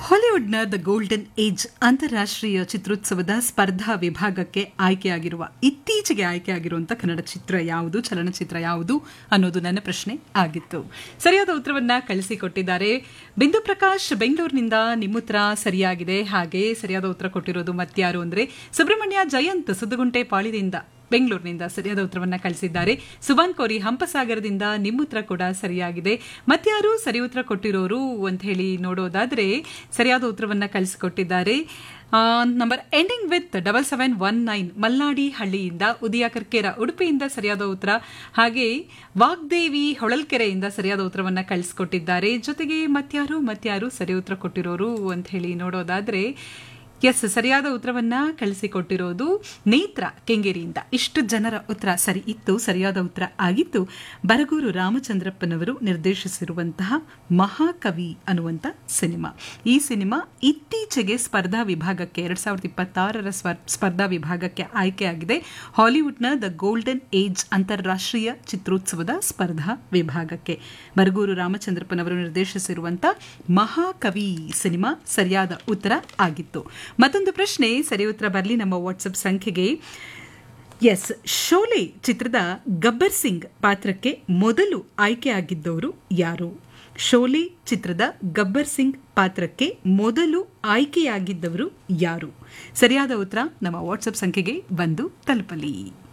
ಹಾಲಿವುಡ್ನ the golden age ಅಂತಾರಾಷ್ಟ್ರೀಯ ಚಿತ್ರೋತ್ಸವದ ಸ್ಪರ್ಧಾ ವಿಭಾಗಕ್ಕೆ ಆಯ್ಕೆಯಾಗಿರುವ ಇತ್ತೀಚೆಗೆ ಆಯ್ಕೆಯಾಗಿರುವಂಥ ಕನ್ನಡ ಚಿತ್ರ ಯಾವುದು ಚಲನಚಿತ್ರ ಯಾವುದು ಅನ್ನೋದು ನನ್ನ ಪ್ರಶ್ನೆ ಆಗಿತ್ತು ಸರಿಯಾದ ಉತ್ತರವನ್ನ ಕಳಿಸಿಕೊಟ್ಟಿದ್ದಾರೆ ಬಿಂದು ಪ್ರಕಾಶ್ ಬೆಂಗಳೂರಿನಿಂದ ನಿಮ್ಮ ಉತ್ತರ ಸರಿಯಾಗಿದೆ ಹಾಗೆ ಸರಿಯಾದ ಉತ್ತರ ಕೊಟ್ಟಿರೋದು ಮತ್ಯಾರು ಅಂದ್ರೆ ಸುಬ್ರಹ್ಮಣ್ಯ ಜಯಂತ್ ಸುದ್ದುಗುಂಟೆ ಪಾಳಿದಿಂದ ಬೆಂಗಳೂರಿನಿಂದ ಸರಿಯಾದ ಉತ್ತರವನ್ನ ಕಳಿಸಿದ್ದಾರೆ ಸುಬಾನ್ ಕೋರಿ ಹಂಪಸಾಗರದಿಂದ ನಿಮ್ಮ ಉತ್ತರ ಕೂಡ ಸರಿಯಾಗಿದೆ ಮತ್ಯಾರು ಸರಿ ಉತ್ತರ ಕೊಟ್ಟಿರೋರು ಅಂತ ಹೇಳಿ ನೋಡೋದಾದ್ರೆ ಸರಿಯಾದ ಉತ್ತರವನ್ನ ಕಳಿಸಿಕೊಟ್ಟಿದ್ದಾರೆ number ending with double seven one nine ಮಲ್ನಾಡಿ ಹಳ್ಳಿಯಿಂದ ಉದಯ ಕರ್ಕೇರ ಉಡುಪಿಯಿಂದ ಸರಿಯಾದ ಉತ್ತರ ಹಾಗೆ ವಾಗ್ದೇವಿ ಹೊಳಲ್ಕೆರೆಯಿಂದ ಸರಿಯಾದ ಉತ್ತರವನ್ನ ಕಳಿಸಿಕೊಟ್ಟಿದ್ದಾರೆ ಜೊತೆಗೆ ಮತ್ಯಾರು ಮತ್ಯಾರು ಸರಿ ಉತ್ತರ ಕೊಟ್ಟಿರೋರು ಅಂತ ಹೇಳಿ ನೋಡೋದಾದ್ರೆ ಎಸ್ ಸರಿಯಾದ ಉತ್ತರವನ್ನ ಕಳಿಸಿಕೊಟ್ಟಿರೋದು ನೇತ್ರ ಕೆಂಗೇರಿಯಿಂದ ಇಷ್ಟು ಜನರ ಉತ್ತರ ಸರಿ ಇತ್ತು ಸರಿಯಾದ ಉತ್ತರ ಆಗಿತ್ತು ಬರಗೂರು ರಾಮಚಂದ್ರಪ್ಪನವರು ನಿರ್ದೇಶಿಸಿರುವಂತಹ ಮಹಾಕವಿ ಅನ್ನುವಂಥ ಸಿನಿಮಾ ಈ ಸಿನಿಮಾ ಇತ್ತೀಚೆಗೆ ಸ್ಪರ್ಧಾ ವಿಭಾಗಕ್ಕೆ ಎರಡ್ ಸಾವಿರದ ಇಪ್ಪತ್ತಾರರ ಸ್ಪರ್ಧಾ ವಿಭಾಗಕ್ಕೆ ಆಯ್ಕೆಯಾಗಿದೆ ಹಾಲಿವುಡ್ನ ದ ಗೋಲ್ಡನ್ ಏಜ್ ಅಂತಾರಾಷ್ಟ್ರೀಯ ಚಿತ್ರೋತ್ಸವದ ಸ್ಪರ್ಧಾ ವಿಭಾಗಕ್ಕೆ ಬರಗೂರು ರಾಮಚಂದ್ರಪ್ಪನವರು ನಿರ್ದೇಶಿಸಿರುವಂತಹ ಮಹಾಕವಿ ಸಿನಿಮಾ ಸರಿಯಾದ ಉತ್ತರ ಆಗಿತ್ತು ಮತ್ತೊಂದು ಪ್ರಶ್ನೆ ಸರಿ ಉತ್ತರ ಬರಲಿ ನಮ್ಮ ವಾಟ್ಸಪ್ ಸಂಖ್ಯೆಗೆ ಎಸ್ ಶೋಲೆ ಚಿತ್ರದ ಗಬ್ಬರ್ ಸಿಂಗ್ ಪಾತ್ರಕ್ಕೆ ಮೊದಲು ಆಯ್ಕೆಯಾಗಿದ್ದವರು ಯಾರು ಶೋಲೆ ಚಿತ್ರದ ಗಬ್ಬರ್ ಸಿಂಗ್ ಪಾತ್ರಕ್ಕೆ ಮೊದಲು ಆಯ್ಕೆಯಾಗಿದ್ದವರು ಯಾರು ಸರಿಯಾದ ಉತ್ತರ ನಮ್ಮ ವಾಟ್ಸಪ್ ಸಂಖ್ಯೆಗೆ ಬಂದು ತಲುಪಲಿ